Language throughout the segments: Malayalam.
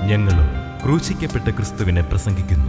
ഞങ്ങളും ക്രൂശിക്കപ്പെട്ട ക്രിസ്തുവിനെ പ്രസംഗിക്കുന്നു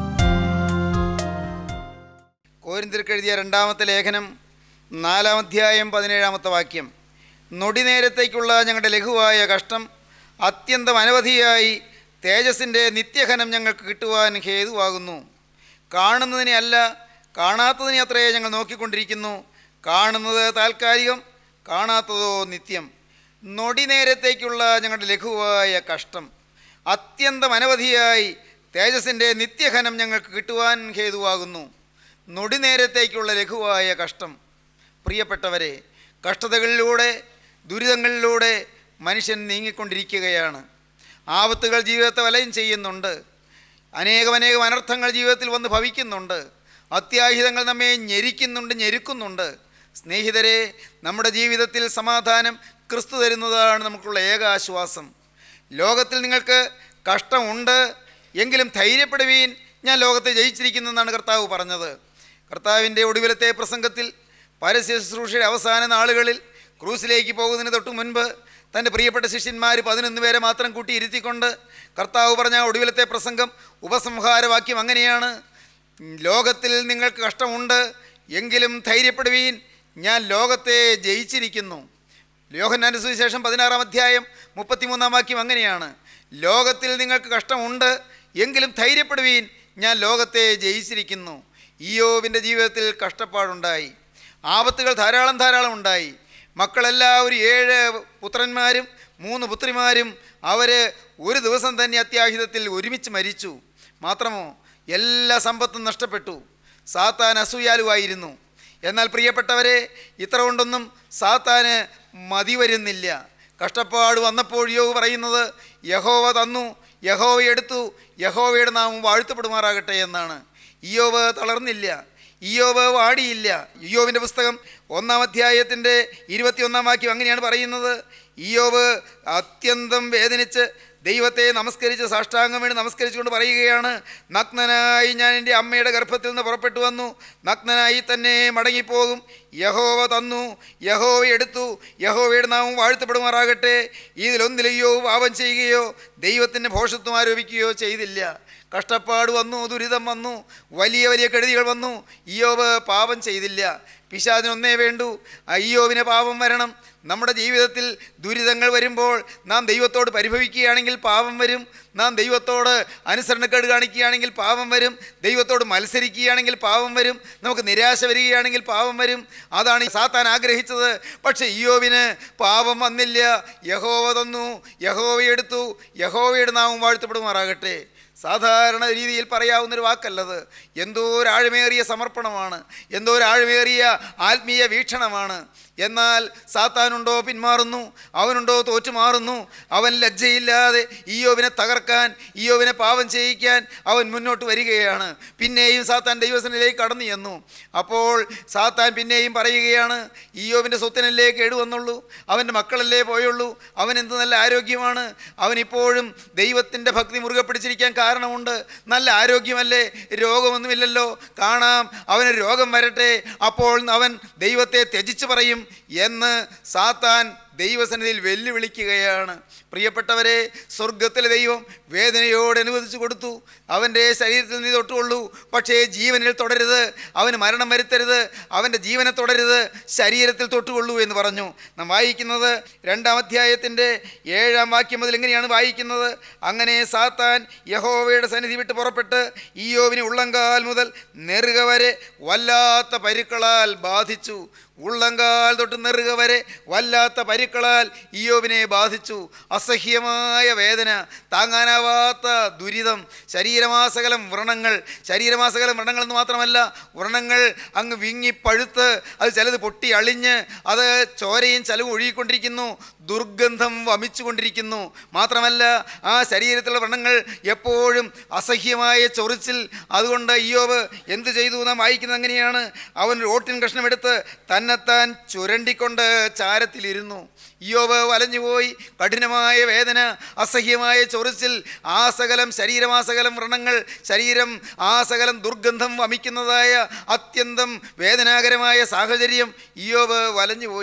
കോരിന്തിർക്ക് എഴുതിയ രണ്ടാമത്തെ ലേഖനം നാലാം അധ്യായം പതിനേഴാമത്തെ വാക്യം നൊടി നേരത്തേക്കുള്ള ഞങ്ങളുടെ ലഘുവായ കഷ്ടം അത്യന്തം അനവധിയായി തേജസ്സിൻ്റെ നിത്യഘനം ഞങ്ങൾക്ക് കിട്ടുവാൻ ഹേതുവാകുന്നു കാണുന്നതിനെ അല്ല കാണാത്തതിനെ അത്രേ ഞങ്ങൾ നോക്കിക്കൊണ്ടിരിക്കുന്നു കാണുന്നത് താൽക്കാലികം കാണാത്തതോ നിത്യം നൊടി നേരത്തേക്കുള്ള ഞങ്ങളുടെ ലഘുവായ കഷ്ടം അത്യന്തം അനവധിയായി തേജസ്സിൻ്റെ നിത്യഘനം ഞങ്ങൾക്ക് കിട്ടുവാൻ ഹേതുവാകുന്നു നൊടി നേരത്തേക്കുള്ള ലഘുവായ കഷ്ടം പ്രിയപ്പെട്ടവരെ കഷ്ടതകളിലൂടെ ദുരിതങ്ങളിലൂടെ മനുഷ്യൻ നീങ്ങിക്കൊണ്ടിരിക്കുകയാണ് ആപത്തുകൾ ജീവിതത്തെ വലയം ചെയ്യുന്നുണ്ട് അനേകമനേകം അനർത്ഥങ്ങൾ ജീവിതത്തിൽ വന്ന് ഭവിക്കുന്നുണ്ട് അത്യാഹിതങ്ങൾ നമ്മെ ഞെരിക്കുന്നുണ്ട് ഞെരുക്കുന്നുണ്ട് സ്നേഹിതരെ നമ്മുടെ ജീവിതത്തിൽ സമാധാനം ക്രിസ്തു തരുന്നതാണ് നമുക്കുള്ള ഏക ആശ്വാസം ലോകത്തിൽ നിങ്ങൾക്ക് കഷ്ടമുണ്ട് എങ്കിലും ധൈര്യപ്പെടുവീൻ ഞാൻ ലോകത്തെ ജയിച്ചിരിക്കുന്നെന്നാണ് കർത്താവ് പറഞ്ഞത് കർത്താവിൻ്റെ ഒടുവിലത്തെ പ്രസംഗത്തിൽ പരസ്യ ശുശ്രൂഷയുടെ അവസാന നാളുകളിൽ ക്രൂസിലേക്ക് പോകുന്നതിന് തൊട്ട് മുൻപ് തൻ്റെ പ്രിയപ്പെട്ട ശിഷ്യന്മാർ പതിനൊന്ന് പേരെ മാത്രം കൂട്ടി ഇരുത്തിക്കൊണ്ട് കർത്താവ് പറഞ്ഞ ആ ഒടുവിലത്തെ പ്രസംഗം ഉപസംഹാരവാക്യം അങ്ങനെയാണ് ലോകത്തിൽ നിങ്ങൾക്ക് കഷ്ടമുണ്ട് എങ്കിലും ധൈര്യപ്പെടുവീൻ ഞാൻ ലോകത്തെ ജയിച്ചിരിക്കുന്നു യോഹന്നാൻ്റെ സുവിശേഷം പതിനാറാം അധ്യായം മുപ്പത്തിമൂന്നാം വാക്യം അങ്ങനെയാണ് ലോകത്തിൽ നിങ്ങൾക്ക് കഷ്ടമുണ്ട് എങ്കിലും ധൈര്യപ്പെടുവീൻ ഞാൻ ലോകത്തെ ജയിച്ചിരിക്കുന്നു ഇയോവിൻ്റെ ജീവിതത്തിൽ കഷ്ടപ്പാടുണ്ടായി ആപത്തുകൾ ധാരാളം ധാരാളം ഉണ്ടായി മക്കളെല്ലാവരും ഏഴ് പുത്രന്മാരും മൂന്ന് പുത്രിമാരും അവർ ഒരു ദിവസം തന്നെ അത്യാഹിതത്തിൽ ഒരുമിച്ച് മരിച്ചു മാത്രമോ എല്ലാ സമ്പത്തും നഷ്ടപ്പെട്ടു സാത്താൻ അസൂയാലുവായിരുന്നു എന്നാൽ പ്രിയപ്പെട്ടവരെ ഇത്ര കൊണ്ടൊന്നും സാത്താന് മതി വരുന്നില്ല കഷ്ടപ്പാട് വന്നപ്പോൾ യോവ് പറയുന്നത് യഹോവ തന്നു യഹോവ എടുത്തു യഹോവയുടെ നാമം വാഴ്ത്തപ്പെടുമാറാകട്ടെ എന്നാണ് ഇയോവ് തളർന്നില്ല ഇയോവ് വാടിയില്ല ഇയോവിൻ്റെ പുസ്തകം ഒന്നാം അധ്യായത്തിൻ്റെ ഇരുപത്തിയൊന്നാം വാക്യം അങ്ങനെയാണ് പറയുന്നത് ഇയോവ് അത്യന്തം വേദനിച്ച് ദൈവത്തെ നമസ്കരിച്ച് സാഷ്ടാംഗം വേണ്ടി നമസ്കരിച്ചുകൊണ്ട് പറയുകയാണ് നഗ്നനായി ഞാൻ എൻ്റെ അമ്മയുടെ ഗർഭത്തിൽ നിന്ന് പുറപ്പെട്ടു വന്നു നഗ്നനായി തന്നെ മടങ്ങിപ്പോകും യഹോവ തന്നു യഹോവ എടുത്തു യഹോവയുടെ നാമം വാഴ്ത്തപ്പെടുമാറാകട്ടെ ഇതിലൊന്നിലെയോ പാപം ചെയ്യുകയോ ദൈവത്തിൻ്റെ ഭോഷത്വം ആരോപിക്കുകയോ ചെയ്തില്ല കഷ്ടപ്പാട് വന്നു ദുരിതം വന്നു വലിയ വലിയ കെടുതികൾ വന്നു ഇയോവ് പാപം ചെയ്തില്ല പിശാചിനൊന്നേ വേണ്ടു അയ്യോവിന് പാപം വരണം നമ്മുടെ ജീവിതത്തിൽ ദുരിതങ്ങൾ വരുമ്പോൾ നാം ദൈവത്തോട് പരിഭവിക്കുകയാണെങ്കിൽ പാപം വരും നാം ദൈവത്തോട് അനുസരണക്കേട് കാണിക്കുകയാണെങ്കിൽ പാപം വരും ദൈവത്തോട് മത്സരിക്കുകയാണെങ്കിൽ പാപം വരും നമുക്ക് നിരാശ വരികയാണെങ്കിൽ പാപം വരും അതാണ് ഈ സാത്താൻ ആഗ്രഹിച്ചത് പക്ഷേ ഇയോവിന് പാപം വന്നില്ല യഹോവ തന്നു യഹോവ എടുത്തു യഹോവയുടെ നാമം വാഴ്ത്തപ്പെടുമാറാകട്ടെ സാധാരണ രീതിയിൽ പറയാവുന്നൊരു വാക്കല്ലത് എന്തോ ഒരു ആഴമേറിയ സമർപ്പണമാണ് എന്തോ ഒരു ആഴമേറിയ ആത്മീയ വീക്ഷണമാണ് എന്നാൽ സാത്താനുണ്ടോ പിന്മാറുന്നു അവനുണ്ടോ തോറ്റുമാറുന്നു അവൻ ലജ്ജയില്ലാതെ ഈയോവിനെ തകർക്കാൻ ഈയോവിനെ പാപം ചെയ്യിക്കാൻ അവൻ മുന്നോട്ട് വരികയാണ് പിന്നെയും സാത്താൻ ദൈവസനിലേക്ക് കടന്നു ചെന്നു അപ്പോൾ സാത്താൻ പിന്നെയും പറയുകയാണ് ഈയോവിൻ്റെ സ്വത്തിനല്ലേ കേടുവന്നുള്ളൂ അവൻ്റെ മക്കളല്ലേ പോയുള്ളൂ അവൻ എന്ത് നല്ല ആരോഗ്യമാണ് അവനിപ്പോഴും ദൈവത്തിൻ്റെ ഭക്തി മുറുകെ പിടിച്ചിരിക്കാൻ കാരണമുണ്ട് നല്ല ആരോഗ്യമല്ലേ രോഗമൊന്നുമില്ലല്ലോ കാണാം അവന് രോഗം വരട്ടെ അപ്പോൾ അവൻ ദൈവത്തെ ത്യജിച്ച് പറയും എന്ന് സാത്താൻ ദൈവസന്നിധിയിൽ വെല്ലുവിളിക്കുകയാണ് പ്രിയപ്പെട്ടവരെ സ്വർഗത്തിലെ ദൈവം വേദനയോട് അനുവദിച്ചു കൊടുത്തു അവൻ്റെ ശരീരത്തിൽ നീ തൊട്ടുകൊള്ളൂ പക്ഷേ ജീവനിൽ തുടരുത് അവന് മരണം വരുത്തരുത് അവൻ്റെ ജീവനെ തുടരുത് ശരീരത്തിൽ തൊട്ടുകൊള്ളൂ എന്ന് പറഞ്ഞു നാം വായിക്കുന്നത് രണ്ടാം അധ്യായത്തിൻ്റെ ഏഴാം വാക്യം മുതൽ എങ്ങനെയാണ് വായിക്കുന്നത് അങ്ങനെ സാത്താൻ യഹോവയുടെ സന്നിധി വിട്ട് പുറപ്പെട്ട് ഈയോവിനെ ഉള്ളങ്കാൽ മുതൽ നെറുക വരെ വല്ലാത്ത പരുക്കളാൽ ബാധിച്ചു ഉള്ളങ്കാൽ തൊട്ട് നെറുക വരെ വല്ലാത്ത പരുക്കളാൽ ഇയോവിനെ ബാധിച്ചു അസഹ്യമായ വേദന താങ്ങാനാവാത്ത ദുരിതം ശരീരമാസകലം വ്രണങ്ങൾ ശരീരമാസകലം വ്രണങ്ങൾ എന്ന് മാത്രമല്ല വ്രണങ്ങൾ അങ്ങ് വിങ്ങി പഴുത്ത് അത് ചിലത് പൊട്ടി അളിഞ്ഞ് അത് ചോരയും ചലവും ഒഴുകിക്കൊണ്ടിരിക്കുന്നു ദുർഗന്ധം വമിച്ചുകൊണ്ടിരിക്കുന്നു മാത്രമല്ല ആ ശരീരത്തിലുള്ള വ്രണങ്ങൾ എപ്പോഴും അസഹ്യമായ ചൊറിച്ചിൽ അതുകൊണ്ട് ഇയോവ് എന്ത് ചെയ്തു നാം വായിക്കുന്നത് എങ്ങനെയാണ് അവൻ റോട്ടിൻ കഷ്ണമെടുത്ത് തന്നെത്താൻ ചുരണ്ടിക്കൊണ്ട് ചാരത്തിലിരുന്നു ഇയോവ് വലഞ്ഞുപോയി കഠിനമായ വേദന അസഹ്യമായ ചൊറിച്ചിൽ ആ സകലം ശരീരമാസകലം വ്രണങ്ങൾ ശരീരം ആ സകലം ദുർഗന്ധം വമിക്കുന്നതായ അത്യന്തം വേദനാകരമായ സാഹചര്യം ഇയോവ് വലഞ്ഞുപോയി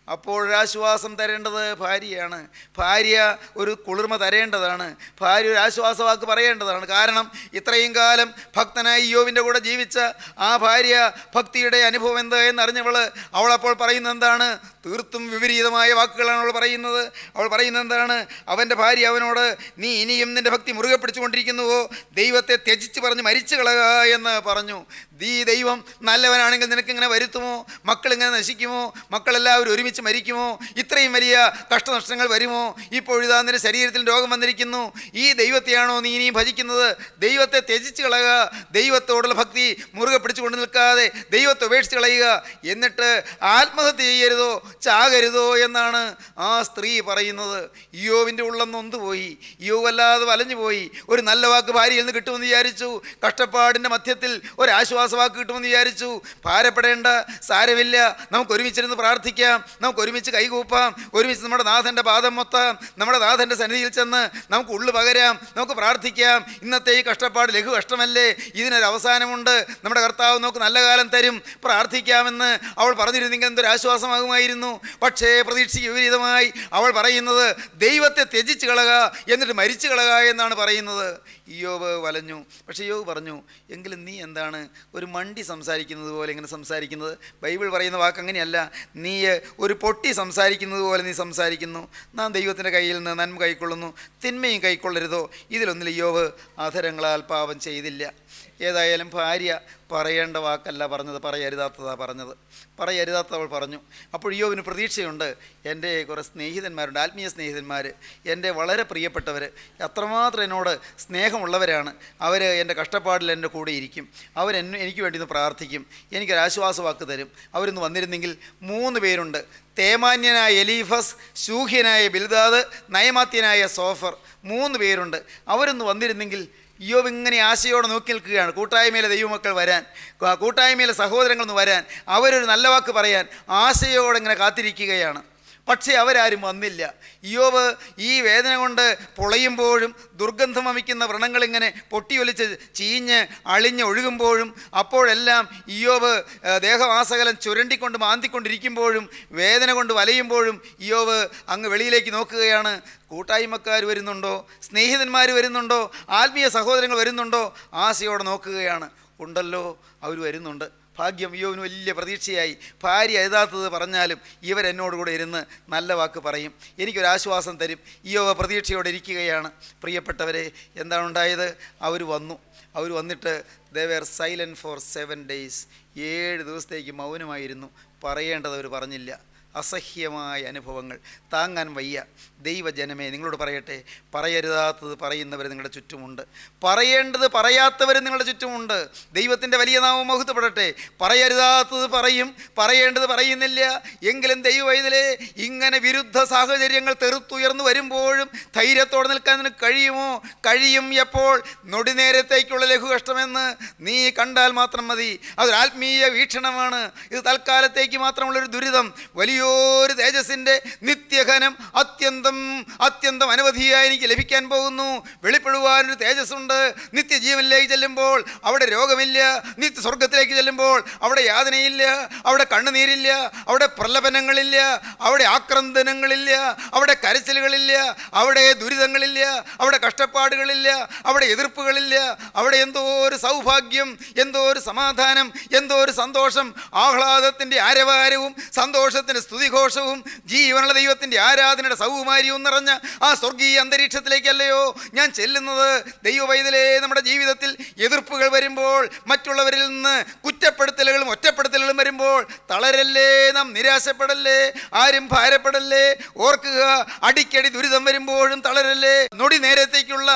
അപ്പോഴൊരാശ്വാസം തരേണ്ടത് ഭാര്യയാണ് ഭാര്യ ഒരു കുളിർമ തരേണ്ടതാണ് ഭാര്യ ഒരു ആശ്വാസവാക്ക് പറയേണ്ടതാണ് കാരണം ഇത്രയും കാലം ഭക്തനായി യോവിൻ്റെ കൂടെ ജീവിച്ച ആ ഭാര്യ ഭക്തിയുടെ അനുഭവം എന്ത് എന്നറിഞ്ഞവൾ അവളപ്പോൾ പറയുന്നത് എന്താണ് തീർത്തും വിപരീതമായ വാക്കുകളാണ് അവൾ പറയുന്നത് അവൾ പറയുന്നത് എന്താണ് അവൻ്റെ ഭാര്യ അവനോട് നീ ഇനിയും നിൻ്റെ ഭക്തി മുറുകെ പിടിച്ചുകൊണ്ടിരിക്കുന്നുവോ ദൈവത്തെ ത്യജിച്ച് പറഞ്ഞ് മരിച്ചു കളക എന്ന് പറഞ്ഞു ദീ ദൈവം നല്ലവനാണെങ്കിൽ നിനക്കിങ്ങനെ വരുത്തുമോ മക്കളിങ്ങനെ നശിക്കുമോ മക്കളെല്ലാവരും ഒരുമിച്ച് മരിക്കുമോ ഇത്രയും വലിയ കഷ്ടനഷ്ടങ്ങൾ വരുമോ ഇപ്പോഴിതാ നിന്റെ ശരീരത്തിൽ രോഗം വന്നിരിക്കുന്നു ഈ ദൈവത്തെയാണോ നീ ഇനിയും ഭജിക്കുന്നത് ദൈവത്തെ ത്യജിച്ച് കളയുക ദൈവത്തോടുള്ള ഭക്തി മുറുകെ പിടിച്ചുകൊണ്ട് നിൽക്കാതെ ദൈവത്തെ ഉപേക്ഷിച്ച് കളയുക എന്നിട്ട് ആത്മഹത്യ ചെയ്യരുതോ ചാകരുതോ എന്നാണ് ആ സ്ത്രീ പറയുന്നത് യോവിൻ്റെ ഉള്ളം നൊന്തുപോയി യോ വല്ലാതെ വലഞ്ഞു പോയി ഒരു നല്ല വാക്ക് ഭാര്യയിൽ നിന്ന് കിട്ടുമെന്ന് വിചാരിച്ചു കഷ്ടപ്പാടിൻ്റെ മധ്യത്തിൽ ഒരു ആശ്വാസവാക്ക് കിട്ടുമെന്ന് വിചാരിച്ചു ഭാരപ്പെടേണ്ട സാരമില്ല നമുക്ക് ഒരുമിച്ചിരുന്ന് പ്രാർത്ഥിക്കാം നമുക്ക് ഒരുമിച്ച് കൈകൂപ്പാം ഒരുമിച്ച് നമ്മുടെ നാഥൻ്റെ പാദം മൊത്താം നമ്മുടെ നാഥൻ്റെ സന്നിധിയിൽ ചെന്ന് നമുക്ക് ഉള്ളു പകരാം നമുക്ക് പ്രാർത്ഥിക്കാം ഇന്നത്തെ ഈ കഷ്ടപ്പാട് ലഘു കഷ്ടമല്ലേ ഇതിനൊരു അവസാനമുണ്ട് നമ്മുടെ കർത്താവ് നമുക്ക് നല്ല കാലം തരും പ്രാർത്ഥിക്കാമെന്ന് അവൾ പറഞ്ഞിരുന്നെങ്കിൽ എന്തൊരു ആശ്വാസമാകുമായിരുന്നു പക്ഷേ പ്രതീക്ഷയ്ക്ക് വിപരീതമായി അവൾ പറയുന്നത് ദൈവത്തെ ത്യജിച്ച് കളക എന്നിട്ട് മരിച്ചു കളക എന്നാണ് പറയുന്നത് യോബ് വലഞ്ഞു പക്ഷേ യോബ് പറഞ്ഞു എങ്കിലും നീ എന്താണ് ഒരു മണ്ടി സംസാരിക്കുന്നത് പോലെ ഇങ്ങനെ സംസാരിക്കുന്നത് ബൈബിൾ പറയുന്ന വാക്ക് അങ്ങനെയല്ല നീ ഒരു പൊട്ടി സംസാരിക്കുന്നത് പോലെ നീ സംസാരിക്കുന്നു നാം ദൈവത്തിൻ്റെ കയ്യിൽ നിന്ന് നന്മ കൈക്കൊള്ളുന്നു തിന്മയും കൈക്കൊള്ളരുതോ ഇതിലൊന്നിൽ യോബ് അധരങ്ങളാൽ പാപം ചെയ്തില്ല ഏതായാലും ഭാര്യ പറയേണ്ട വാക്കല്ല പറഞ്ഞത് പറയരുതാത്തതാ പറഞ്ഞത് പറയരുതാത്ത അവൾ പറഞ്ഞു അപ്പോൾ യോവിന് പ്രതീക്ഷയുണ്ട് എൻ്റെ കുറേ സ്നേഹിതന്മാരുണ്ട് ആത്മീയ സ്നേഹിതന്മാർ എൻ്റെ വളരെ പ്രിയപ്പെട്ടവർ അത്രമാത്രം എന്നോട് സ്നേഹമുള്ളവരാണ് അവർ എൻ്റെ കഷ്ടപ്പാടിൽ എൻ്റെ കൂടെ ഇരിക്കും അവരെന്നെ എനിക്ക് വേണ്ടി ഒന്ന് പ്രാർത്ഥിക്കും എനിക്കൊരു ആശ്വാസവാക്ക് തരും അവരൊന്ന് വന്നിരുന്നെങ്കിൽ മൂന്ന് പേരുണ്ട് തേമാന്യനായ എലീഫസ് ശൂഹ്യനായ ബിൽദാദ് നയമാത്യനായ സോഫർ മൂന്ന് പേരുണ്ട് അവരൊന്ന് വന്നിരുന്നെങ്കിൽ യോബ് ഇങ്ങനെ ആശയോടെ നോക്കി നിൽക്കുകയാണ് കൂട്ടായ്മയിലെ ദൈവമക്കൾ വരാൻ കൂ- കൂട്ടായ്മയിലെ സഹോദരങ്ങളൊന്ന് വരാൻ അവരൊരു നല്ല വാക്ക് പറയാൻ ആശയോടെ ഇങ്ങനെ കാത്തിരിക്കുകയാണ് പക്ഷേ അവരാരും വന്നില്ല യോബ് ഈ വേദന കൊണ്ട് പൊളയുമ്പോഴും ദുർഗന്ധം വമിക്കുന്ന വ്രണങ്ങളിങ്ങനെ പൊട്ടിയൊലിച്ച് ചീഞ്ഞ് അളിഞ്ഞ് ഒഴുകുമ്പോഴും അപ്പോഴെല്ലാം ഇയോബ് ഏഹ്, ദേഹവാസകലം ചുരണ്ടിക്കൊണ്ട് മാന്തിക്കൊണ്ടിരിക്കുമ്പോഴും വേദന കൊണ്ട് വലയുമ്പോഴും ഇയോബ് അങ്ങ് വെളിയിലേക്ക് നോക്കുകയാണ് കൂട്ടായ്മക്കാർ വരുന്നുണ്ടോ സ്നേഹിതന്മാർ വരുന്നുണ്ടോ ആത്മീയ സഹോദരങ്ങൾ വരുന്നുണ്ടോ ആശയോടെ നോക്കുകയാണ് ഉണ്ടല്ലോ അവർ വരുന്നുണ്ട് ഭാഗ്യം യോവിന് വലിയ പ്രതീക്ഷയായി ഭാര്യ എഴുതാത്തത് പറഞ്ഞാലും ഇവരെന്നോട് കൂടെ ഇരുന്ന് നല്ല വാക്ക് പറയും എനിക്കൊരാശ്വാസം തരും യോവ പ്രതീക്ഷയോടെ ഇരിക്കുകയാണ് പ്രിയപ്പെട്ടവരെ എന്താണ് ഉണ്ടായത് അവർ വന്നു അവർ വന്നിട്ട് they were silent for seven days ഏഴ് ദിവസത്തേക്ക് മൗനമായിരുന്നു പറയേണ്ടത് അവർ പറഞ്ഞില്ല അസഹ്യമായ അനുഭവങ്ങൾ താങ്ങാൻ വയ്യ ദൈവജനമേ നിങ്ങളോട് പറയട്ടെ പറയരുതാത്തത് പറയുന്നവർ നിങ്ങളുടെ ചുറ്റുമുണ്ട് പറയേണ്ടത് പറയാത്തവർ നിങ്ങളുടെ ചുറ്റുമുണ്ട് ദൈവത്തിൻ്റെ വലിയ നാമം മഹത്വപ്പെടട്ടെ പറയരുതാത്തത് പറയും പറയേണ്ടത് പറയുന്നില്ല എങ്കിലും ദൈവവൈതലേ ഇങ്ങനെ വിരുദ്ധ സാഹചര്യങ്ങൾ തെറുത്തുയർന്നു വരുമ്പോഴും ധൈര്യത്തോടെ നിൽക്കാൻ നിനക്ക് കഴിയുമോ കഴിയും എപ്പോൾ നൊടിനേരത്തേക്കുള്ള ലഘുകഷ്ടമെന്ന് നീ കണ്ടാൽ മാത്രം മതി അതൊരു ആത്മീയ വീക്ഷണമാണ് ഇത് തൽക്കാലത്തേക്ക് മാത്രമുള്ളൊരു ദുരിതം വലിയൊരു തേജസ്സിൻ്റെ നിത്യഘനം അത്യന്തം അത്യന്തം അനവധിയായി എനിക്ക് ലഭിക്കാൻ പോകുന്നു വെളിപ്പെടുവാനൊരു തേജസ്സുണ്ട് നിത്യജീവനിലേക്ക് ചെല്ലുമ്പോൾ അവിടെ രോഗമില്ല നിത്യ സ്വർഗത്തിലേക്ക് ചെല്ലുമ്പോൾ അവിടെ യാതനയില്ല അവിടെ കണ്ണുനീരില്ല അവിടെ പ്രലപനങ്ങളില്ല അവിടെ ആക്രന്ദനങ്ങളില്ല അവിടെ കരച്ചിലുകളില്ല അവിടെ ദുരിതങ്ങളില്ല അവിടെ കഷ്ടപ്പാടുകളില്ല അവിടെ എതിർപ്പുകളില്ല അവിടെ എന്തോ ഒരു സൗഭാഗ്യം എന്തോ ഒരു സമാധാനം എന്തോ ഒരു സന്തോഷം ആഹ്ലാദത്തിൻ്റെ ആരവാരവും സന്തോഷത്തിൻ്റെ സ്തുതിഘോഷവും ജീവനുള്ള ദൈവത്തിൻ്റെ ആരാധനയുടെ സൗകുമാര്യവും നിറഞ്ഞ ആ സ്വർഗീയ അന്തരീക്ഷത്തിലേക്കല്ലയോ ഞാൻ ചെല്ലുന്നത് ദൈവവൈതലേ നമ്മുടെ ജീവിതത്തിൽ എതിർപ്പുകൾ വരുമ്പോൾ മറ്റുള്ളവരിൽ നിന്ന് കുറ്റപ്പെടുത്തലുകളും ഒറ്റപ്പെടുത്തലുകളും വരുമ്പോൾ തളരല്ലേ നാം നിരാശപ്പെടല്ലേ ആരും ഭാരപ്പെടല്ലേ ഓർക്കുക അടിക്കടി ദുരിതം വരുമ്പോഴും തളരല്ലേ നൊടി നേരത്തേക്കുള്ള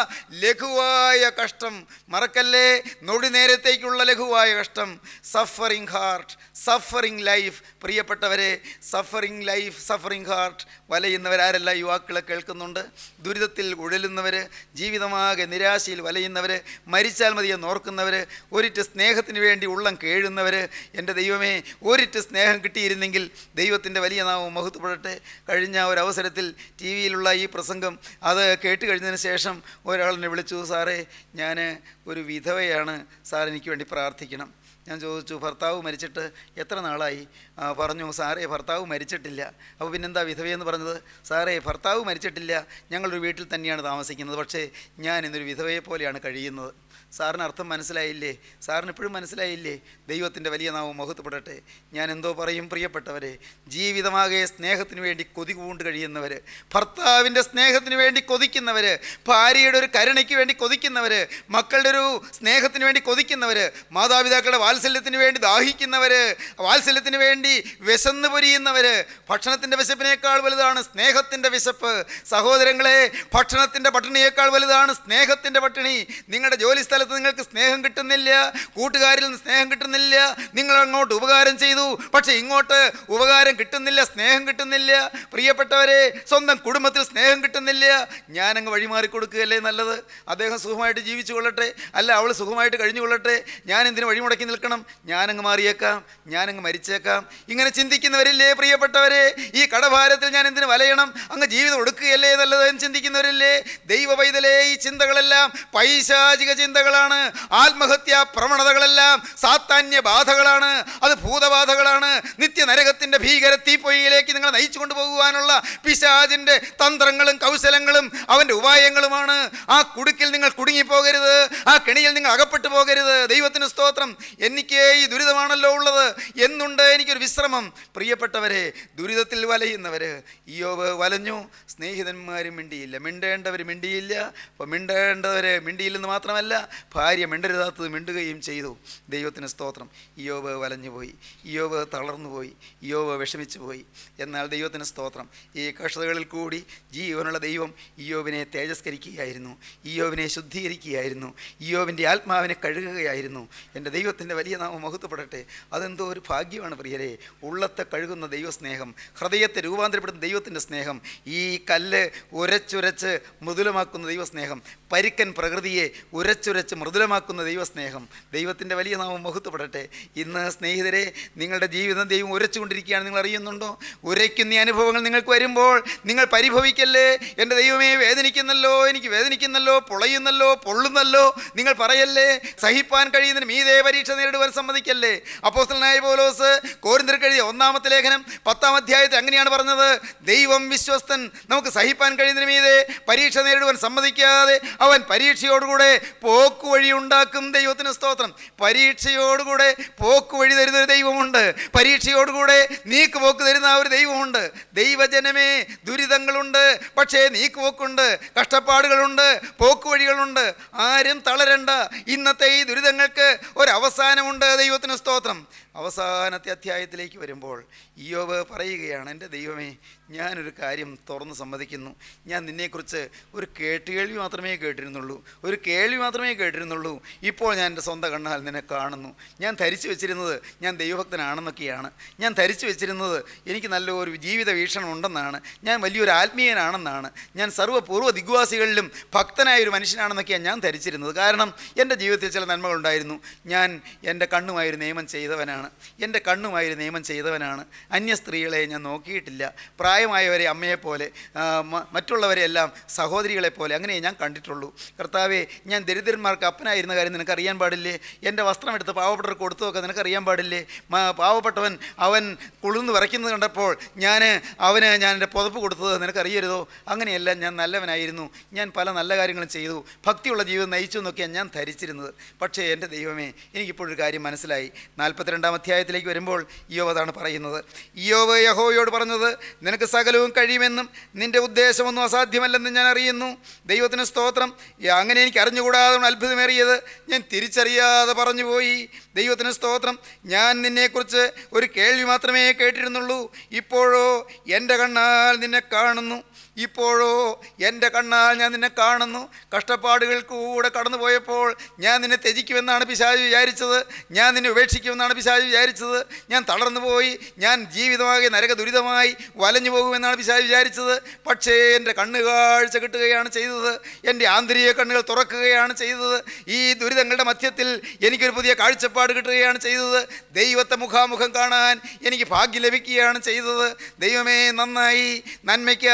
ലഘുവായ കഷ്ടം മറക്കല്ലേ നൊടി നേരത്തേക്കുള്ള ലഘുവായ കഷ്ടം സഫറിങ് ഹാർട്ട് സഫറിങ് ലൈഫ് പ്രിയപ്പെട്ടവരെ സഫറിങ് ലൈഫ് സഫറിങ് ഹാർട്ട് വലയുന്നവരാരല്ല യുവാക്കളെ കേൾക്കുന്നുണ്ട് ദുരിതത്തിൽ ഉഴലുന്നവർ ജീവിതമാകെ നിരാശയിൽ വലയുന്നവർ മരിച്ചാൽ മതിയെന്ന് ഓർക്കുന്നവർ ഒരിറ്റ് സ്നേഹത്തിന് വേണ്ടി ഉള്ളം കേഴുന്നവർ എൻ്റെ ദൈവമേ ഒരിറ്റ് സ്നേഹം കിട്ടിയിരുന്നെങ്കിൽ ദൈവത്തിൻ്റെ വലിയ നാമം മഹത്വപ്പെടട്ടെ കഴിഞ്ഞ ഒരു അവസരത്തിൽ ടി വിയിലുള്ള ഈ പ്രസംഗം അത് കേട്ട് കഴിഞ്ഞതിന് ശേഷം ഒരാളെന്നെ വിളിച്ചു സാറേ ഞാൻ ഒരു വിധവയാണ് സാർ എനിക്ക് വേണ്ടി പ്രാർത്ഥിക്കണം ഞാൻ ചോദിച്ചു ഭർത്താവ് മരിച്ചിട്ട് എത്ര നാളായി ആ, പറഞ്ഞു സാറേ ഭർത്താവ് മരിച്ചിട്ടില്ല അപ്പോൾ പിന്നെന്താ വിധവയെന്ന് പറഞ്ഞത് സാറേ ഭർത്താവ് മരിച്ചിട്ടില്ല ഞങ്ങളൊരു വീട്ടിൽ തന്നെയാണ് താമസിക്കുന്നത് പക്ഷേ ഞാൻ ഇന്നൊരു വിധവയെ പോലെയാണ് കഴിയുന്നത് സാറിന് അർത്ഥം മനസ്സിലായില്ലേ സാറിന് ഇപ്പോഴും മനസ്സിലായില്ലേ ദൈവത്തിൻ്റെ വലിയ നാമം മഹത്വപ്പെടട്ടെ ഞാൻ എന്തോ പറയും പ്രിയപ്പെട്ടവരെ ജീവിതമാകെ സ്നേഹത്തിന് വേണ്ടി കൊതി പൂണ്ട് കഴിയുന്നവർ ഭർത്താവിൻ്റെ സ്നേഹത്തിന് വേണ്ടി കൊതിക്കുന്നവർ ഭാര്യയുടെ ഒരു കരുണയ്ക്ക് വേണ്ടി കൊതിക്കുന്നവർ മക്കളുടെ ഒരു സ്നേഹത്തിന് വേണ്ടി കൊതിക്കുന്നവർ മാതാപിതാക്കളുടെ വാത്സല്യത്തിന് വേണ്ടി ദാഹിക്കുന്നവർ വാത്സല്യത്തിന് വേണ്ടി വിശന്ന് പൊരിയുന്നവർ ഭക്ഷണത്തിൻ്റെ വിശപ്പിനേക്കാൾ വലുതാണ് സ്നേഹത്തിൻ്റെ വിശപ്പ് സഹോദരങ്ങളെ ഭക്ഷണത്തിൻ്റെ പട്ടിണിയേക്കാൾ വലുതാണ് സ്നേഹത്തിൻ്റെ പട്ടിണി നിങ്ങളുടെ ജോലി സ്ഥലത്ത് നിങ്ങൾക്ക് സ്നേഹം കിട്ടുന്നില്ല കൂട്ടുകാരിൽ നിന്ന് സ്നേഹം കിട്ടുന്നില്ല നിങ്ങൾ അങ്ങോട്ട് ഉപകാരം ചെയ്തു പക്ഷേ ഇങ്ങോട്ട് ഉപകാരം കിട്ടുന്നില്ല സ്നേഹം കിട്ടുന്നില്ല പ്രിയപ്പെട്ടവരെ സ്വന്തം കുടുംബത്തിൽ സ്നേഹം കിട്ടുന്നില്ല ഞാനങ്ങ് വഴിമാറി കൊടുക്കുകയല്ലേ നല്ലത് അദ്ദേഹം സുഖമായിട്ട് ജീവിച്ചു കൊള്ളട്ടെ അല്ല അവൾ സുഖമായിട്ട് കഴിഞ്ഞു കൊള്ളട്ടെ ഞാൻ എന്തിനു വഴിമുടക്കി നിൽക്കണം ഞാനങ്ങ് മാറിയേക്കാം ഞാനങ്ങ് മരിച്ചേക്കാം ഇങ്ങനെ ചിന്തിക്കുന്നവരില്ലേ പ്രിയപ്പെട്ടവരെ ഈ കടഭാരത്തിൽ ഞാൻ എന്തിനു വലയണം അങ്ങ് ജീവിതം ഒടുക്കുകയല്ലേ നല്ലത് എന്ന് ചിന്തിക്കുന്നവരില്ലേ ദൈവ പൈതലേ ഈ ചിന്തകളെല്ലാം പൈശാചിക ചിന്തകളാണ് ആത്മഹത്യാ പ്രവണതകളെല്ലാം സാത്താന്യ ബാധകളാണ് അത് ഭൂതബാധകളാണ് നിത്യനരകത്തിൻ്റെ ഭീകര തീപ്പൊയ്യിലേക്ക് നിങ്ങളെ നയിച്ചു കൊണ്ടുപോകുവാനുള്ള പിശാചിൻ്റെ തന്ത്രങ്ങളും കൗശലങ്ങളും അവൻ്റെ ഉപായങ്ങളുമാണ് ആ കുടുക്കിൽ നിങ്ങൾ കുടുങ്ങിപ്പോകരുത് ആ കെണിയിൽ നിങ്ങൾ അകപ്പെട്ടു പോകരുത് ദൈവത്തിന് സ്തോത്രം എനിക്ക് ഈ ദുരിതമാണല്ലോ ഉള്ളത് എന്നുണ്ട് എനിക്കൊരു വിശ്രമം പ്രിയപ്പെട്ടവരെ ദുരിതത്തിൽ വലയുന്നവർ ഇയോവ് വലഞ്ഞു സ്നേഹിതന്മാരും മിണ്ടിയില്ല മിണ്ടേണ്ടവർ മിണ്ടിയില്ല അപ്പോൾ മിണ്ടേണ്ടവർ മിണ്ടിയില്ലെന്ന് മാത്രമല്ല ഭാര്യ മിണ്ടരുതാത്തത് മിണ്ടുകയും ചെയ്തു ദൈവത്തിന് സ്തോത്രം ഇയോവ് വലഞ്ഞുപോയി ഇയോവ് തളർന്നുപോയി ഇയോവ് വിഷമിച്ചു പോയി എന്നാൽ ദൈവത്തിന് സ്തോത്രം ഈ കഷ്ടതകളിൽ കൂടി ജീവനുള്ള ദൈവം ഇയോവിനെ തേജസ്കരിക്കുകയായിരുന്നു ഇയോവിനെ ശുദ്ധീകരിക്കുകയായിരുന്നു ഇയോവിൻ്റെ ആത്മാവിനെ കഴുകുകയായിരുന്നു എൻ്റെ ദൈവത്തിൻ്റെ വലിയ നാമം മഹത്വപ്പെടട്ടെ അതെന്തോ ഒരു ഭാഗ്യമാണ് പ്രിയരെ ഉള്ളത്തെ കഴുകുന്ന ദൈവസ്നേഹം ഹൃദയത്തെ രൂപാന്തരപ്പെടുന്ന ദൈവത്തിൻ്റെ സ്നേഹം ഈ കല്ല് ഉരച്ചുരച്ച് മൃദുലമാക്കുന്ന ദൈവസ്നേഹം പരിക്കൻ പ്രകൃതിയെ ഉരച്ചുരച്ച് മൃദുലമാക്കുന്ന ദൈവസ്നേഹം ദൈവത്തിൻ്റെ വലിയ നാമം മഹത്വപ്പെടട്ടെ ഇന്ന് സ്നേഹിതരെ നിങ്ങളുടെ ജീവിതം ദൈവം ഉരച്ചുകൊണ്ടിരിക്കുകയാണ് നിങ്ങൾ അറിയുന്നുണ്ടോ ഉരയ്ക്കുന്ന ഈ അനുഭവങ്ങൾ നിങ്ങൾക്ക് വരുമ്പോൾ നിങ്ങൾ പരിഭവിക്കല്ലേ എൻ്റെ ദൈവമേ വേദനിക്കുന്നല്ലോ എനിക്ക് വേദനിക്കുന്നല്ലോ പൊളയുന്നല്ലോ പൊള്ളുന്നല്ലോ നിങ്ങൾ പറയല്ലേ സഹിപ്പാൻ കഴിയുന്നതിന് മീതേ പരീക്ഷ നേരിടുവാൻ സമ്മതിക്കല്ലേ അപ്പോസ്തലനായ പോലോസ് കോരിന്തർക്ക് എഴുതിയ ഒന്നാമത്തെ ലേഖനം പത്താം അധ്യായത്തിൽ അങ്ങനെയാണ് പറഞ്ഞത് ദൈവം വിശ്വസ്തൻ നമുക്ക് സഹിപ്പാൻ കഴിയുന്നതിന് മീതെ പരീക്ഷ നേരിടുവാൻ സമ്മതിക്കാതെ അവൻ പരീക്ഷയോടുകൂടെ പോക്കുവഴി ഉണ്ടാക്കും ദൈവത്തിന് സ്തോത്രം പരീക്ഷയോടുകൂടെ പോക്കുവഴി തരുന്ന ഒരു ദൈവമുണ്ട് പരീക്ഷയോടുകൂടെ നീക്കുപോക്ക് തരുന്ന ആ ഒരു ദൈവമുണ്ട് ദൈവജനമേ ദുരിതങ്ങളുണ്ട് പക്ഷേ നീക്കുപോക്കുണ്ട് കഷ്ടപ്പാടുകളുണ്ട് പോക്കുവഴികളുണ്ട് ആരും തളരണ്ട ഇന്നത്തെ ഈ ദുരിതങ്ങൾക്ക് ഒരവസാനമുണ്ട് ദൈവത്തിന് സ്തോത്രം അവസാനത്തെ അധ്യായത്തിലേക്ക് വരുമ്പോൾ ഇയോവ് പറയുകയാണ് എൻ്റെ ദൈവമേ ഞാനൊരു കാര്യം തുറന്ന് സമ്മതിക്കുന്നു ഞാൻ നിന്നെക്കുറിച്ച് ഒരു കേട്ടുകേൾവി മാത്രമേ കേട്ടിരുന്നുള്ളൂ ഒരു കേൾവി മാത്രമേ കേട്ടിരുന്നുള്ളൂ ഇപ്പോൾ ഞാൻ എൻ്റെ സ്വന്തം കണ്ണാൽ നിന്നെ കാണുന്നു ഞാൻ ധരിച്ചു വെച്ചിരുന്നത് ഞാൻ ദൈവഭക്തനാണെന്നൊക്കെയാണ് ഞാൻ ധരിച്ചു വെച്ചിരുന്നത് എനിക്ക് നല്ലൊരു ജീവിത വീക്ഷണം ഉണ്ടെന്നാണ് ഞാൻ വലിയൊരു ആത്മീയനാണെന്നാണ് ഞാൻ സർവ്വപൂർവ്വ ദിഗ്വാസികളിലും ഭക്തനായ ഒരു മനുഷ്യനാണെന്നൊക്കെയാണ് ഞാൻ ധരിച്ചിരുന്നത് കാരണം എൻ്റെ ജീവിതത്തിൽ ചില നന്മകളുണ്ടായിരുന്നു ഞാൻ എൻ്റെ കണ്ണുമായി ഒരു നിയമം ചെയ്തവനാണ് എൻ്റെ കണ്ണുമായി ഒരു നിയമം ചെയ്തവനാണ് അന്യ സ്ത്രീകളെ ഞാൻ നോക്കിയിട്ടില്ല പ്രായമായവരെ അമ്മയെപ്പോലെ ആ, മ- മറ്റുള്ളവരെ എല്ലാം സഹോദരികളെ പോലെ അങ്ങനെ ഞാൻ കണ്ടിട്ടുള്ളൂ കർത്താവെ ഞാൻ ദരിദ്രന്മാർക്ക് അപ്പനായിരുന്ന കാര്യം നിനക്ക് അറിയാൻ പാടില്ലേ എൻ്റെ വസ്ത്രം എടുത്ത് പാവപ്പെട്ടവർക്ക് കൊടുത്തുവൊക്കെ നിനക്ക് അറിയാൻ പാടില്ലേ മ- പാവപ്പെട്ടവൻ അവൻ കുളിർന്ന് വിറയ്ക്കുന്നത് കണ്ടപ്പോൾ ഞാൻ അവന് ഞാൻ എൻ്റെ പുതപ്പ് കൊടുത്തത് നിനക്കറിയരുതോ അങ്ങനെയല്ല ഞാൻ നല്ലവനായിരുന്നു ഞാൻ പല നല്ല കാര്യങ്ങളും ചെയ്തു ഭക്തിയുള്ള ജീവിതം നയിച്ചു എന്നൊക്കെയാണ് ഞാൻ ധരിച്ചിരുന്നത് പക്ഷേ എൻ്റെ ദൈവമേ എനിക്കിപ്പോഴൊരു കാര്യം മനസ്സിലായി നാൽപ്പത്തിരണ്ടാം അധ്യായത്തിലേക്ക് വരുമ്പോൾ ഇയോവ് അതാണ് പറയുന്നത് ഇയോവ് യഹോയോട് പറഞ്ഞത് നിനക്ക് സകലവും കഴിയുമെന്നും നിന്റെ ഉദ്ദേശമൊന്നും അസാധ്യമല്ലെന്നും ഞാൻ അറിയുന്നു ദൈവത്തിന് സ്തോത്രം ഈ അങ്ങനെ എനിക്ക് അറിഞ്ഞുകൂടാതെ അത്ഭുതമേറിയത് ഞാൻ തിരിച്ചറിയാതെ പറഞ്ഞുപോയി ദൈവത്തിന് സ്തോത്രം ഞാൻ നിന്നെക്കുറിച്ച് ഒരു കേൾവി മാത്രമേ കേട്ടിരുന്നുള്ളൂ ഇപ്പോഴോ എൻ്റെ കണ്ണാൽ നിന്നെ കാണുന്നു ഇപ്പോഴോ എൻ്റെ കണ്ണാൽ ഞാൻ നിന്നെ കാണുന്നു കഷ്ടപ്പാടുകൾ കൂടെ കടന്നുപോയപ്പോൾ ഞാൻ നിന്നെ ത്യജിക്കുമെന്നാണ് പിശാജ് വിചാരിച്ചത് ഞാൻ നിന്നെ ഉപേക്ഷിക്കുമെന്നാണ് പിശാജ് വിചാരിച്ചത് ഞാൻ തളർന്നു പോയി ഞാൻ ജീവിതമാകെ നരക ദുരിതമായി വലഞ്ഞു പോകുമെന്നാണ് പിശാജ് വിചാരിച്ചത് പക്ഷേ എൻ്റെ കണ്ണുകാഴ്ച കിട്ടുകയാണ് ചെയ്തത് എൻ്റെ ആന്തരിക കണ്ണുകൾ തുറക്കുകയാണ് ചെയ്തത് ഈ ദുരിതങ്ങളുടെ മധ്യത്തിൽ എനിക്കൊരു പുതിയ കാഴ്ചപ്പാട് കിട്ടുകയാണ് ചെയ്തത് ദൈവത്തെ മുഖാമുഖം കാണാൻ എനിക്ക് ഭാഗ്യം ലഭിക്കുകയാണ് ചെയ്തത് ദൈവമേ നന്നായി നന്മയ്ക്കായി ഭവിച്ചു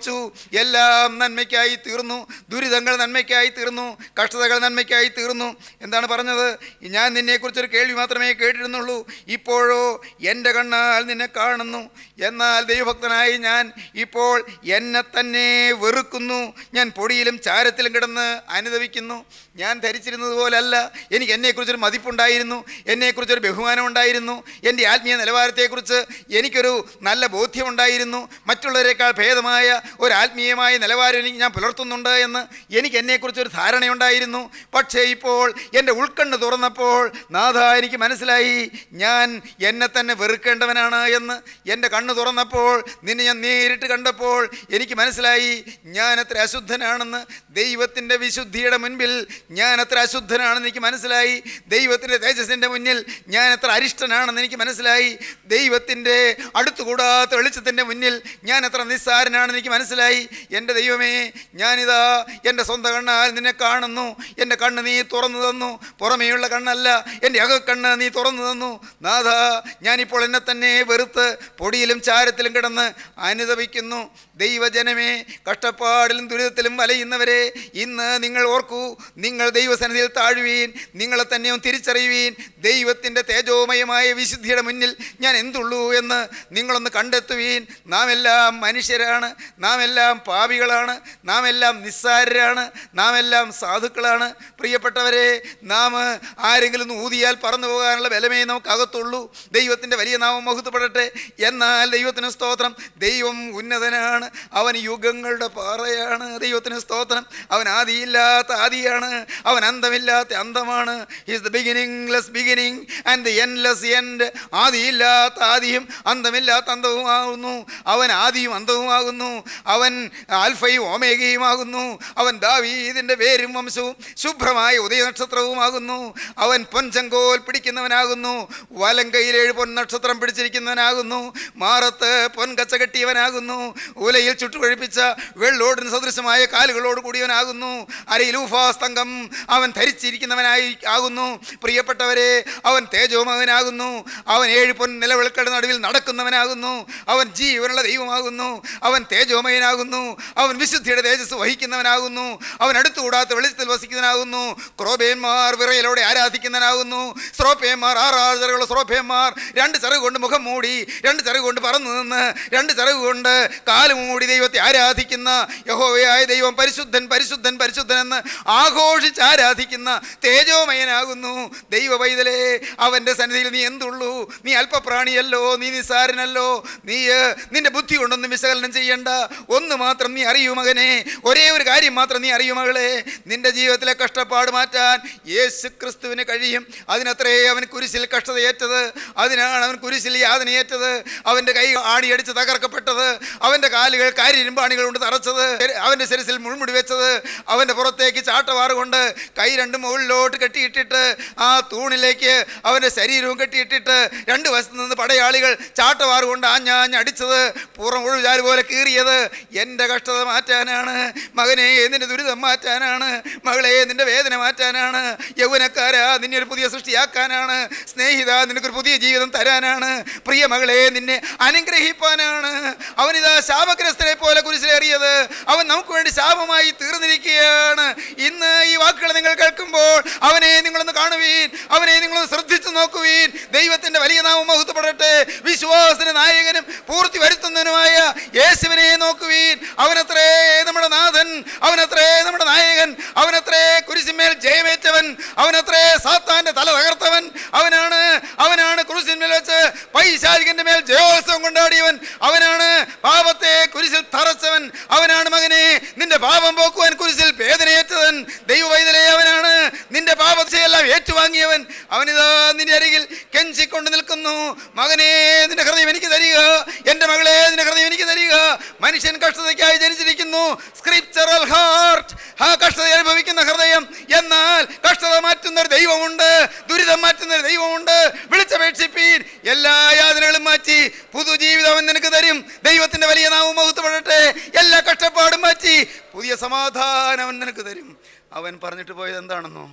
സംഭവിച്ചു എല്ലാം നന്മയ്ക്കായി തീർന്നു ദുരിതങ്ങൾ നന്മയ്ക്കായി തീർന്നു കഷ്ടതകൾ നന്മയ്ക്കായി തീർന്നു എന്താണ് പറഞ്ഞത് ഞാൻ നിന്നെക്കുറിച്ചൊരു കേൾവി മാത്രമേ കേട്ടിരുന്നുള്ളൂ ഇപ്പോഴോ എൻ്റെ കണ്ണാൽ നിന്നെ കാണുന്നു എന്നാൽ ദൈവഭക്തനായി ഞാൻ ഇപ്പോൾ എന്നെ തന്നെ വെറുക്കുന്നു ഞാൻ പൊടിയിലും ചാരത്തിലും കിടന്ന് അനുദവിക്കുന്നു ഞാൻ ധരിച്ചിരുന്നത് പോലല്ല എനിക്ക് എന്നെക്കുറിച്ചൊരു മതിപ്പുണ്ടായിരുന്നു എന്നെക്കുറിച്ചൊരു ബഹുമാനം ഉണ്ടായിരുന്നു എൻ്റെ ആത്മീയ നിലവാരത്തെക്കുറിച്ച് എനിക്കൊരു നല്ല ബോധ്യമുണ്ടായിരുന്നു മറ്റുള്ളവരെക്കാൾ ഭേദമായ ഒരു ആത്മീയമായ നിലവാരം എനിക്ക് ഞാൻ പുലർത്തുന്നുണ്ട് എന്ന് എനിക്ക് എന്നെക്കുറിച്ചൊരു ധാരണയുണ്ടായിരുന്നു പക്ഷേ ഇപ്പോൾ എൻ്റെ ഉൾക്കണ്ണ് തുറന്നപ്പോൾ നാഥ എനിക്ക് മനസ്സിലായി ഞാൻ എന്നെ തന്നെ വെറുക്കേണ്ടവനാണ് എന്ന് എൻ്റെ കണ്ണ് തുറന്നപ്പോൾ നിന്നെ ഞാൻ നേരിട്ട് കണ്ടപ്പോൾ എനിക്ക് മനസ്സിലായി ഞാൻ അത്ര അശുദ്ധനാണെന്ന് ദൈവത്തിൻ്റെ വിശുദ്ധിയുടെ മുൻപിൽ ഞാൻ അത്ര അശുദ്ധനാണെന്ന് എനിക്ക് മനസ്സിലായി ദൈവത്തിൻ്റെ തേജസ്സിൻ്റെ മുന്നിൽ ഞാൻ എത്ര അരിഷ്ടനാണെന്ന് എനിക്ക് മനസ്സിലായി ദൈവത്തിൻ്റെ അടുത്തുകൂടാത്ത വെളിച്ചത്തിൻ്റെ മുന്നിൽ ഞാൻ എത്ര നിസ്സാരനാണെന്ന് എനിക്ക് മനസ്സിലായി എൻ്റെ ദൈവമേ ഞാനിതാ എൻ്റെ സ്വന്തം കണ്ണാൽ നിന്നെ കാണുന്നു എൻ്റെ കണ്ണ് നീ തുറന്നു തന്നു പുറമേയുള്ള കണ്ണല്ല എൻ്റെ അകക്കണ്ണ് നീ തുറന്നു തന്നു നാഥ ഞാനിപ്പോൾ എന്നെ തന്നെ വെറുത്ത് പൊടിയിലും ചാരത്തിലും കിടന്ന് അനുദപിക്കുന്നു ദൈവജനമേ കഷ്ടപ്പാടിലും ദുരിതത്തിലും വലയുന്നവരെ ഇന്ന് നിങ്ങൾ ഓർക്കൂ നിങ്ങൾ ദൈവസന്നിധിയിൽ താഴുവീൻ നിങ്ങളെ തന്നെയും തിരിച്ചറിയുവീൻ ദൈവത്തിൻ്റെ തേജോമയമായ വിശുദ്ധിയുടെ മുന്നിൽ ഞാൻ എന്തുള്ളൂ എന്ന് നിങ്ങളൊന്ന് കണ്ടെത്തുവീൻ നാം എല്ലാം മനുഷ്യരാണ് നാം എല്ലാം പാപികളാണ് നാം എല്ലാം നിസ്സാരരാണ് നാം എല്ലാം സാധുക്കളാണ് പ്രിയപ്പെട്ടവരെ നാം ആരെങ്കിലും ഒന്ന് ഊതിയാൽ പറന്നു പോകാനുള്ള ബലമേ നമുക്കകത്തുള്ളൂ ദൈവത്തിൻ്റെ വലിയ നാമം മഹത്വപ്പെടട്ടെ എന്നാൽ ദൈവത്തിന് സ്തോത്രം ദൈവം ഉന്നതനാണ് അവൻ യുഗങ്ങളുടെ പാറയാണ് ദൈവത്തിന് സ്തോത്രം അവൻ ആദിയില്ലാത്ത ആദിയാണ് അവൻ അന്തമില്ലാത്ത അന്തമാണ് he's the beginningless beginning and the endless end ആദിയില്ലാത്ത ആദിയും അന്തമില്ലാത്ത അന്തവുമാകുന്നു അവൻ ആദിയും അന്തവുമാകുന്നു അവൻ ആൽഫയും ഓമേഗയുമാകുന്നു അവൻ ദാവീദിൻ്റെ പേരും വംശവും ശുഭ്രമായ ഉദയനക്ഷത്രവുമാകുന്നു അവൻ പൊൻചങ്കോൽ പിടിക്കുന്നവനാകുന്നു വലം കയ്യിൽ ഏഴ് പൊൻ നക്ഷത്രം പിടിച്ചിരിക്കുന്നവനാകുന്നു മാറത്ത് പൊൻകച്ച കെട്ടിയവനാകുന്നു ഉലയിൽ ചുട്ടുപഴിപ്പിച്ച വെള്ളോടിന് സദൃശമായ കാലുകളോട് കൂടിയവനാകുന്നു അരയിൽ ഊഫാസ്തംഗം അവൻ ധരിച്ചിരിക്കുന്നവനായി ആകുന്നു പ്രിയപ്പെട്ടവരെ അവൻ തേജോമകനാകുന്നു അവൻ ഏഴ് പൊൻ നിലവിളക്കളുടെ നടുവിൽ നടക്കുന്നവനാകുന്നു അവൻ ജീവനുള്ള ദൈവമാകുന്നു അവൻ തേജോമയനാകുന്നു അവൻ വിശുദ്ധിയുടെ തേജസ് വഹിക്കുന്നവനാകുന്നു അവൻ അടുത്തുകൂടാത്ത വെളിച്ചത്തിൽ വസിക്കുന്നവനാകുന്നു ക്രോബേന്മാർ വിറയലോടെ ആരാധിക്കുന്നവനാകുന്നു സ്രോപ്പേന്മാർ ആറാളുകളുള്ള സ്രോപ്പേന്മാർ രണ്ട് ചിറക് കൊണ്ട് മുഖം മൂടി രണ്ട് ചിറക് കൊണ്ട് പറന്നു നിന്ന് രണ്ട് ചിറക് കൊണ്ട് കാല് മൂടി ദൈവത്തെ ആരാധിക്കുന്ന യഹോവയായ ദൈവം പരിശുദ്ധൻ പരിശുദ്ധൻ പരിശുദ്ധൻ എന്ന് ആഘോഷിച്ച് ആരാധിക്കുന്ന തേജോമയനാകുന്നു ദൈവ പൈതലേ അവൻ്റെ സന്നിധിയിൽ നീ എന്തുള്ളൂ നീ അല്പപ്രാണിയല്ലോ നീ നിസ്സാരനല്ലോ നീ ഏഹ്, നിന്റെ ബുദ്ധി കൊണ്ടൊന്നും വിശകലനം ചെയ്യണ്ട ഒന്ന് മാത്രം നീ അറിയൂ മകനെ ഒരേ ഒരു കാര്യം മാത്രം നീ അറിയൂ മകളെ നിന്റെ ജീവിതത്തിലെ കഷ്ടപ്പാട് മാറ്റാൻ യേശു ക്രിസ്തുവിന് കഴിയും അതിനത്രേ അവൻ കുരിശിൽ കഷ്ടതയേറ്റത് അതിനാണ് അവൻ കുരിശിൽ യാതനയേറ്റത് അവൻ്റെ കൈ ആണിയടിച്ച് തകർക്കപ്പെട്ടത് അവൻ്റെ കാലുകൾ കാരിരുമ്പാണികൾ കൊണ്ട് തറച്ചത് അവൻ്റെ ശിരസിൽ മുൾമുടി വെച്ചത് അവൻ്റെ പുറത്തേക്ക് ചാട്ടവാറ് കൊണ്ട് കൈ രണ്ടും മുകളിലോട്ട് കെട്ടിയിട്ടിട്ട് ആ തൂണിലേക്ക് അവൻ്റെ ശരീരവും കെട്ടിയിട്ടിട്ട് രണ്ട് വശത്ത് നിന്ന് പടയാളികൾ ചാട്ടവാറ് കൊണ്ട് ആഞ്ഞാഞ്ഞ് അടിച്ചത് പൂർവ്വം ഒഴുചാല് പോലെ കീറിയത് എൻ്റെ കഷ്ടത മാറ്റാനാണ് മകനെ നിന്റെ ദുരിതം മാറ്റാനാണ് മകളെ നിന്റെ വേദന മാറ്റാനാണ് യൗവനക്കാരാ നിന്നെ ഒരു പുതിയ സൃഷ്ടിയാക്കാനാണ് സ്നേഹിത നിനക്കൊരു പുതിയ ജീവിതം തരാനാണ് പ്രിയ മകളെ നിന്നെ അനുഗ്രഹിപ്പാനാണ് അവനിതാ ശാപഗ്രസ്തരെ പോലെ കുരിശിലേറിയത് അവൻ നമുക്ക് വേണ്ടി ശാപമായി തീർന്നിരിക്കുകയാണ് ഇന്ന് ഈ വാക്കുകൾ നിങ്ങൾ കേൾക്കുമ്പോൾ അവനെ നിങ്ങളൊന്ന് കാണുവീൻ അവനെ നിങ്ങളൊന്ന് ശ്രദ്ധിച്ചു നോക്കുവീൻ ദൈവത്തിന്റെ വലിയ നാമം മഹത്വപ്പെടട്ടെ വിശ്വാസത്തിന് നായകനും പൂർത്തി വരുത്തുന്നതിനുമായ യേശുവിനെ നോക്കുവീൻ അവനത്രേ നമ്മുടെ നാഥൻ അവനത്രേ നമ്മുടെ നായകൻ അവനത്രേ കുരിശിന്മേൽ ജയമേറ്റവൻ അവനത്രേ സാത്താന്റെ തല തകർത്തവൻ അവനാണ് അവനാണ് കുരിശിന്മേൽ വെച്ച് പൈശാചികന്റെ മേൽ ജയോത്സവം കൊണ്ടാടിയവൻ അവനാണ് പാപത്തെ കുരിശിൽ തറച്ചവൻ അവനാണ് മകനെ നിന്റെ പാപം പോക്കുവാൻ കുരിശിൽ വേദനയേറ്റവൻ ദൈവവൈതലേ അവനാണ് നിന്റെ പാപത്തെയെല്ലാം ഏറ്റുവാങ്ങിയവൻ അവനിതാ നിന്റെ അരികിൽ കെഞ്ചിക്കൊണ്ട് നിൽക്കുന്നു മകനെ നിന്റെ ഹൃദയം എനിക്ക് തരിക എൻ്റെ മകളെ നിന്റെ ഹൃദയം എനിക്ക് തരിക മനുഷ്യൻ കഷ്ടതയ്ക്കായി ജനിച്ചിരിക്കുന്നു സ്ക്രിപ്ചറൽ ഹാർട്ട് ആ കഷ്ടത അനുഭവിക്കുന്ന ഹൃദയം എന്നാൽ കഷ്ടത മാറ്റുന്ന ഒരു ദൈവമുണ്ട് ദുരിതം മാറ്റുന്ന ഒരു ദൈവമുണ്ട് വിളിച്ചപേക്ഷിപ്പീൻ എല്ലാ യാതനകളും മാറ്റി പുതുജീവിതം അവൻ നിനക്ക് തരും ദൈവത്തിന്റെ വലിയ നാമം മഹത്വപ്പെടട്ടെ എല്ലാ കഷ്ടപ്പാടും മാറ്റി പുതിയ സമാധാനം അവൻ നിനക്ക് തരും അവൻ പറഞ്ഞിട്ട് പോയത് എന്താണെന്നോ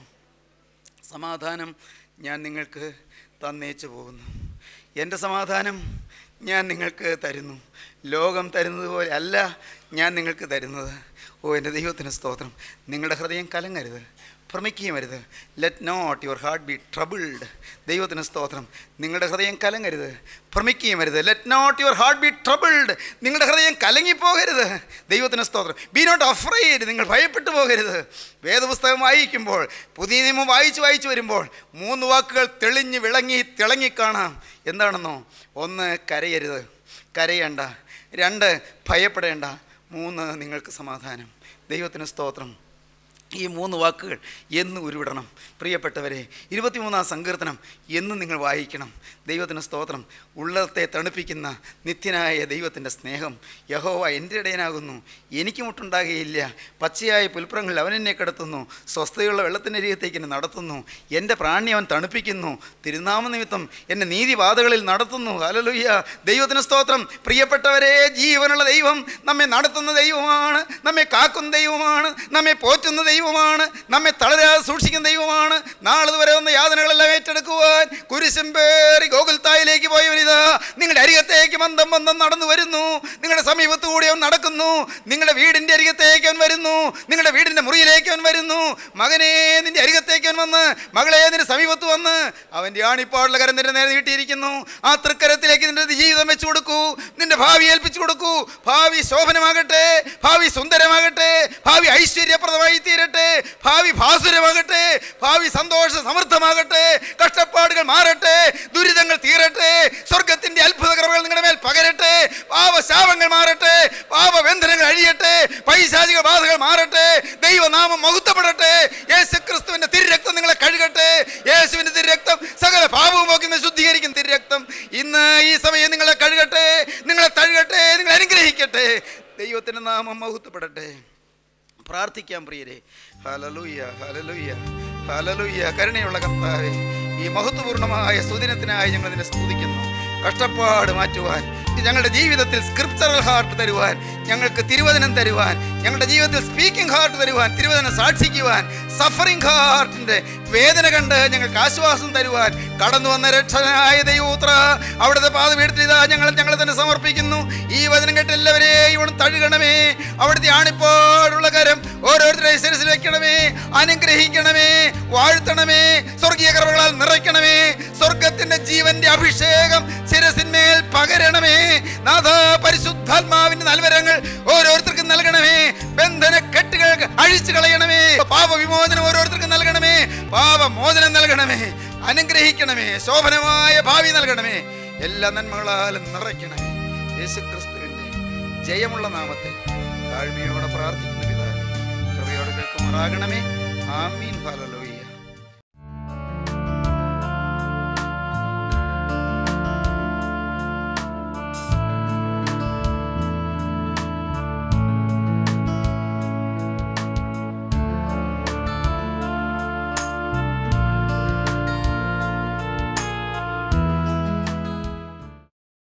സമാധാനം ഞാൻ നിങ്ങൾക്ക് തന്നേച്ചു പോകുന്നു എൻ്റെ സമാധാനം ഞാൻ നിങ്ങൾക്ക് തരുന്നു ലോകം തരുന്നത് പോലെ അല്ല ഞാൻ നിങ്ങൾക്ക് തരുന്നത് ഓ എൻ്റെ ദൈവത്തിന് സ്തോത്രം നിങ്ങളുടെ ഹൃദയം കലങ്ങരുത് ഭ്രമിക്കുകയും വരുത് let not your heart be troubled ദൈവത്തിന് സ്തോത്രം നിങ്ങളുടെ ഹൃദയം കലങ്ങരുത് ഭ്രമിക്കുകയും വരുത് let not your heart be troubled നിങ്ങളുടെ ഹൃദയം കലങ്ങിപ്പോകരുത് ദൈവത്തിന് സ്തോത്രം ബി നോട്ട് അഫ്രൈഡ് നിങ്ങൾ ഭയപ്പെട്ടു പോകരുത് വേദപുസ്തകം വായിക്കുമ്പോൾ പുതിയ നിയമം വായിച്ച് വായിച്ച് വരുമ്പോൾ മൂന്ന് വാക്കുകൾ തെളിഞ്ഞ് വിളങ്ങി തിളങ്ങിക്കാണാം എന്താണെന്നോ ഒന്ന് കരയരുത് കരയണ്ട രണ്ട് ഭയപ്പെടേണ്ട മൂന്ന് നിങ്ങൾക്ക് സമാധാനം ദൈവത്തിന് സ്തോത്രം ഈ മൂന്ന് വാക്കുകൾ എന്ന് ഉരുവിടണം പ്രിയപ്പെട്ടവരെ ഇരുപത്തിമൂന്നാം സങ്കീർത്തനം എന്ന് നിങ്ങൾ വായിക്കണം ദൈവത്തിന് സ്തോത്രം ഉള്ളത്തെ തണുപ്പിക്കുന്ന നിത്യനായ ദൈവത്തിൻ്റെ സ്നേഹം യഹോവ എൻ്റെ ഇടയനാകുന്നു എനിക്ക് മുട്ടുണ്ടാകുകയില്ല പച്ചയായ പുൽപ്പുറങ്ങളിൽ അവൻ എന്നെ കിടത്തുന്നു സ്വസ്ഥതയുള്ള വെള്ളത്തിൻ്റെ അരികത്തേക്ക് എന്നെ നടത്തുന്നു എൻ്റെ പ്രാണി അവൻ തണുപ്പിക്കുന്നു തിരുനാമ നിമിത്തം എന്നെ നീതിപാതകളിൽ നടത്തുന്നു ഹല്ലേലൂയ ദൈവത്തിന് സ്തോത്രം പ്രിയപ്പെട്ടവരെ ജീവനുള്ള ദൈവം നമ്മെ നടത്തുന്ന ദൈവമാണ് നമ്മെ കാക്കുന്ന ദൈവമാണ് നമ്മെ പോറ്റുന്ന ദൈവമാണ് നമ്മെ തളരാതെ സൂക്ഷിക്കുന്ന ദൈവമാണ് നാളെ വരെ വന്ന യാതനകളെല്ലാം ഏറ്റെടുക്കുവാൻ കുരിശും പേറി ഗോകുൽത്തായിലേക്ക് പോയവരിതാ നിങ്ങളുടെ അരികത്തേക്ക് മന്ദം മന്ദം നടന്നു വരുന്നു നിങ്ങളുടെ സമീപത്ത് കൂടി അവൻ നടക്കുന്നു നിങ്ങളുടെ വീടിൻ്റെ അരികത്തേക്ക് അവൻ വരുന്നു നിങ്ങളുടെ വീടിൻ്റെ മുറിയിലേക്ക് അവൻ വരുന്നു മകനെ നിന്റെ അരികത്തേക്ക് അവൻ വന്ന് മകളെ നിന്റെ സമീപത്ത് വന്ന് അവൻ്റെ ആണിപ്പാടുള്ള കരം നിന്റെ നേരെ നീട്ടിയിരിക്കുന്നു ആ തൃക്കരത്തിലേക്ക് നിന്റെ ജീവിതം വെച്ചു കൊടുക്കൂ നിന്റെ ഭാവി ഏൽപ്പിച്ചു കൊടുക്കൂ ഭാവി ശോഭനമാകട്ടെ ഭാവി സുന്ദരമാകട്ടെ ഭാവി ഐശ്വര്യപ്രദമായി തീരട്ടെ ഭാവി ഭാസുരമാകട്ടെ ഭാവി സന്തോഷ സമൃദ്ധമാകട്ടെ കഷ്ടപ്പാടുകൾ മാറട്ടെ ദുരിതങ്ങൾ തീരട്ടെ സ്വർഗത്തിന്റെ അത്ഭുത കൃപകൾ നിങ്ങളുടെ മേൽ പകരട്ടെ പാപശാപങ്ങൾ മാറട്ടെ പാപബന്ധനങ്ങൾ അഴിയട്ടെ പൈശാചിക ബാധകൾ മാറട്ടെ ദൈവനാമം മഹത്വപ്പെടട്ടെ യേശു ക്രിസ്തുവിന്റെ തിരുരക്തം നിങ്ങളെ കഴുകട്ടെ യേശുവിന്റെ തിരുരക്തം സകല പാപവും പോക്കി ശുദ്ധീകരിക്കും തിരുരക്തം ഇന്ന് ഈ സമയം നിങ്ങളെ കഴുകട്ടെ നിങ്ങളെ തഴുകട്ടെ നിങ്ങളെ അനുഗ്രഹിക്കട്ടെ ദൈവത്തിന്റെ നാമം മഹത്വപ്പെടട്ടെ പ്രാർത്ഥിക്കാം പ്രിയരെ ഹലലുയ്യ ഹലലുയ്യ ഹലലുയ്യ കരുണയുള്ള കർത്താവെ ഈ മഹത്വപൂർണ്ണമായ സുദിനത്തിനായി ഞങ്ങൾ നിന്നെ സ്തുതിക്കുന്നു കഷ്ടപ്പാട് മാറ്റുവാൻ ഞങ്ങളുടെ ജീവിതത്തിൽ സ്ക്രിപ്ചറൽ ഹാർട്ട് തരുവാൻ ഞങ്ങൾക്ക് തിരുവചനം തരുവാൻ ഞങ്ങളുടെ ജീവിതത്തിൽ സ്പീക്കിംഗ് ഹാർട്ട് തരുവാൻ തിരുവചനം സാക്ഷിക്കുവാൻ സഫറിംഗ് ഹാർട്ടിൻ്റെ വേദന കണ്ട് ഞങ്ങൾക്ക് ആശ്വാസം തരുവാൻ കടന്നു വന്ന രക്ഷനായ ദൈവൂത്ര അവിടുത്തെ പാതപീഠത്തിൽ ഇതാ ഞങ്ങൾ ഞങ്ങളെ തന്നെ സമർപ്പിക്കുന്നു ഈ വചനം കേട്ട് എല്ലാവരെയും ഇവിടെ തഴുകണമേ അവിടുത്തെ ആണിപ്പോഴുള്ള കരം ഓരോരുത്തരെ ശിരസിൽ വെക്കണമേ അനുഗ്രഹിക്കണമേ വാഴ്ത്തണമേ സ്വർഗീയ കൃപകളാൽ നിറയ്ക്കണമേ സ്വർഗത്തിന്റെ ജീവന്റെ അഭിഷേകം ശിരസിന്മേൽ പകരണമേ നാഥ പരിശുദ്ധാത്മാവിന്റെ നൽവരങ്ങൾ ഓരോരുത്തർക്കും നൽകണമേ ബന്ധന കെട്ടുകൾ അഴിച്ചു കളയണമേ പാപവിമോചനം ഓരോരുത്തർക്കും നൽകണമേ പാപമോചനം നൽകണമേ അനുഗ്രഹിക്കണമേ ശോഭനമായ ഭാവി നൽകണമേ എല്ലാ നന്മകളാലും നിറയ്ക്കണമേ യേശുക്രിസ്തുവിന്റെ ജയമുള്ള നാമത്തിൽ താഴ്മയോടെ പ്രാർത്ഥിക്കുന്ന പിതാവേ കൃപയോടെ കേൾക്കുമാറാകണമേ ആമീൻ ഫലലോ